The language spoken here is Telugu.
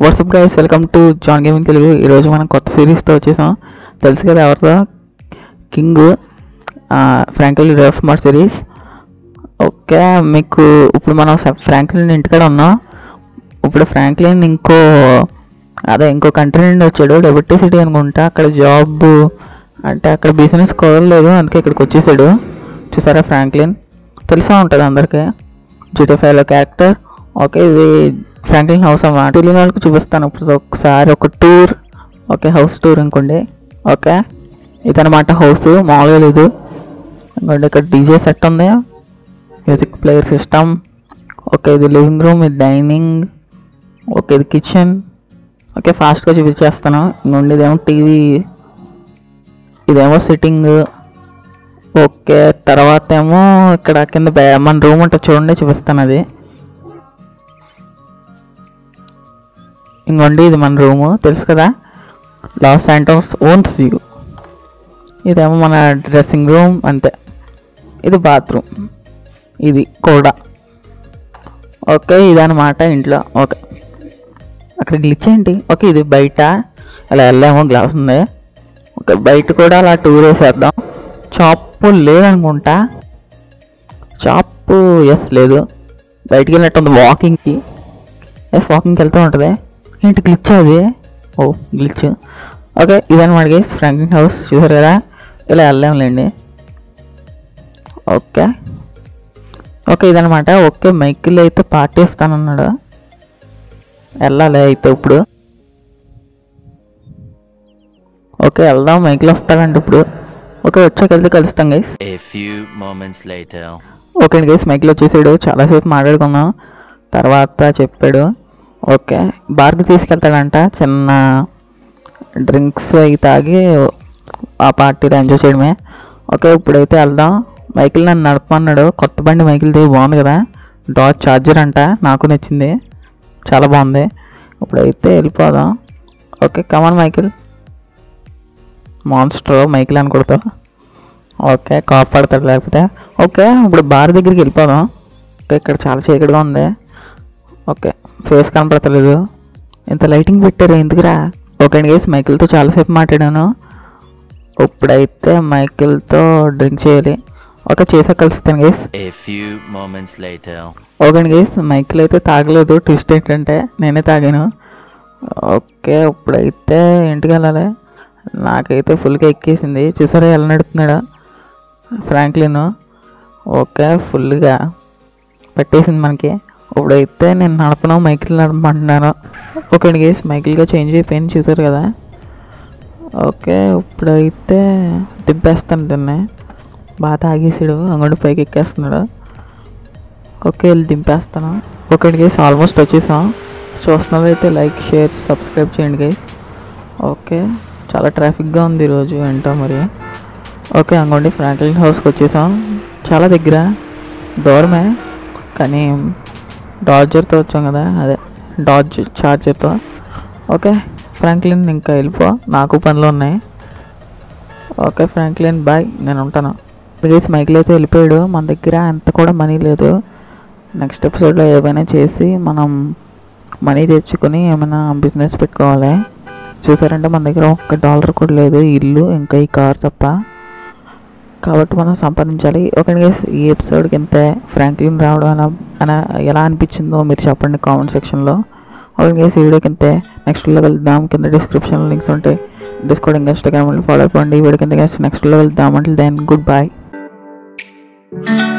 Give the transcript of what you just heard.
WhatsApp guys welcome to John gaming Telugu ఈరోజు మనం కొత్త సిరీస్తో వచ్చేసాం తెలుసు కదా ఎవరితో కింగ్ ఫ్రాంక్లిన్ రెఫ్ మార్ సిరీస్ ఓకే మీకు ఇప్పుడు మనం స- ఫ్రాంక్లిన్ ఇంటికాడ ఉన్నాం ఇప్పుడు ఫ్రాంక్లిన్ ఇంకో అదే ఇంకో కంట్రీ నుండి వచ్చాడు డెబిటీ సిటీ అనుకుంటా అక్కడ జాబ్ అంటే అక్కడ బిజినెస్ కుదరలేదు అందుకే ఇక్కడికి వచ్చేసాడు చూసారా ఫ్రాంక్లిన్ తెలిసే ఉంటుంది అందరికీ జీటీ ఫైవ్లో క్యారెక్టర్ ఓకే ఇది ఫ్రాంక్లిన్ హౌస్ అన్నమాట తెలియని వాళ్ళకి చూపిస్తాను ఇప్పుడు ఒకసారి ఒక టూర్ ఓకే హౌస్ టూర్ అనుకోండి ఓకే ఇదనమాట హౌస్ మామూలుగా లేదు ఇంకోండి ఇక్కడ డీజే సెట్ ఉంది మ్యూజిక్ ప్లేయర్ సిస్టమ్ ఓకే ఇది లివింగ్ రూమ్ ఇది డైనింగ్ ఓకే ఇది కిచెన్ ఓకే ఫాస్ట్గా చూపించేస్తాను ఇంకోండి ఇదేమో టీవీ ఇదేమో సిట్టింగ్ ఓకే తర్వాత ఏమో ఇక్కడ కింద బే- మన రూమ్ ఉంటుంది చూడండి చూపిస్తాను అది ఇంకోండి ఇది మన రూము తెలుసు కదా లాస్ శాంటోస్ ఓన్స్ యూ ఇదేమో మన డ్రెస్సింగ్ రూమ్ అంతే ఇది బాత్రూమ్ ఇది కూడా ఓకే ఇదన్నమాట ఇంట్లో ఓకే అక్కడ గ్లిచ్ ఏంటి ఓకే ఇది బయట అలా వెళ్ళాము గ్లాస్ ఉంది ఓకే బయట కూడా అలా టూర్ వేసేద్దాం షాప్ లేదనుకుంటా షాప్ ఎస్ లేదు బయటికి వెళ్ళినట్టుంది వాకింగ్కి ఎస్ వాకింగ్కి వెళ్తూ ఉంటుంది ఏంటి గ్లిచ్ అది ఓ గ్లిచ్ ఓకే ఇదన్నమాట గేస్ ఫ్రాంకింగ్ హౌస్ చూసారు కదా ఇలా వెళ్ళాంలేండి ఓకే ఓకే ఇదనమాట ఓకే మైకిల్ అయితే పార్టీ ఇస్తానన్నాడు వెళ్ళాలి అయితే ఇప్పుడు ఓకే వెళ్దాం మైకిల్ వస్తాడంట ఇప్పుడు ఓకే వచ్చాక వెళ్తే కలుస్తాం guys A few moments later. Okay అండి గైస్ మైకిల్ వచ్చేసాడు చాలాసేపు మాట్లాడుకున్నాం తర్వాత చెప్పాడు ఓకే బార్కి తీసుకెళ్తాడంట చిన్న డ్రింక్స్ అవి తాగి ఆ పార్టీలో ఎంజాయ్ చేయడమే ఓకే ఇప్పుడైతే వెళ్దాం మైకిల్ నన్ను నడపమన్నాడు కొత్త బండి మైకిల్ది బాగుంది కదా డాట్ చార్జర్ అంట నాకు నచ్చింది చాలా బాగుంది ఇప్పుడైతే వెళ్ళిపోదాం okay come on Michael monster Michael అని కొడతావు ఓకే కాపాడతాడు లేకపోతే ఓకే ఇప్పుడు బార్ దగ్గరికి వెళ్ళిపోదాం ఓకే ఇక్కడ చాలా చీకటిగా ఉంది ఓకే ఫేస్ కనపడతలేదు ఇంత లైటింగ్ పెట్టారు ఎందుకురా ఓకే అండి గేస్ మైకిల్తో చాలాసేపు మాట్లాడాను ఇప్పుడైతే మైకిల్తో డ్రింక్ చేయాలి ఓకే చేసాక కలుస్తాను guys A few moments later. Okay అండి గేస్ మైకిల్ అయితే తాగలేదు ట్విస్ట్ ఏంటంటే నేనే తాగాను ఓకే ఇప్పుడైతే ఇంటికి వెళ్ళాలి నాకైతే ఫుల్గా ఎక్కేసింది చూసారా ఎలా నడుపుతున్నాడా ఫ్రాంక్లిన్ ఓకే ఫుల్గా పెట్టేసింది మనకి ఇప్పుడైతే నేను నడపను మైకిల్ నడపమంటున్నాను ఓకే అండి గేస్ మైకిల్గా చేంజ్ అయిపోయింది చూసారు కదా ఓకే ఇప్పుడైతే దింపేస్తాను దీన్ని బాగా తాగేసాడు అంగడి పైకి ఎక్కేస్తున్నాడు ఓకే వెళ్ళి దింపేస్తాను ఓకే గైస్ ఆల్మోస్ట్ వచ్చేసాం చూస్తున్నది అయితే లైక్ షేర్ సబ్స్క్రైబ్ చేయండి గైస్ ఓకే చాలా ట్రాఫిక్గా ఉంది ఈరోజు ఏంటో మరి ఓకే అంగోండి ఫ్రాంక్లిన్ హౌస్కి వచ్చేసాం చాలా దగ్గర దూరమే కానీ డార్జర్తో వచ్చాం కదా అదే డార్జ్ చార్జర్తో ఓకే ఫ్రాంక్లిన్ ఇంకా వెళ్ళిపో నాకు పనులు ఉన్నాయి ఓకే ఫ్రాంక్లిన్ బాయ్ నేను ఉంటాను ప్లీజ్ మైకిల్ అయితే వెళ్ళిపోయాడు మన దగ్గర అంత కూడా మనీ లేదు నెక్స్ట్ ఎపిసోడ్లో ఏమైనా చేసి మనం మనీ తెచ్చుకొని ఏమైనా బిజినెస్ పెట్టుకోవాలి చూసారంటే మన దగ్గర ఒక్క డాలర్ కూడా లేదు ఈ ఇల్లు ఇంకా ఈ కార్ తప్ప కాబట్టి మనం సంపాదించాలి ఒక ఈ ఎపిసోడ్కి ఎంత ఫ్రాంక్లిన్ రావడం అలా అలా ఎలా అనిపించిందో మీరు చెప్పండి కామెంట్ సెక్షన్లో ఒక ఈ వీడియోకి ఇంతే నెక్స్ట్ వీడియో వెళ్దాం కింద డిస్క్రిప్షన్లో లింక్స్ ఉంటాయి డిస్కౌంట్ ఇన్స్టాగ్రామ్లో ఫాలో అయిపోండి ఈ వీడియో కింద నెక్స్ట్ వీడియో వెళ్దాం అంటే దెన్ గుడ్ బాయ్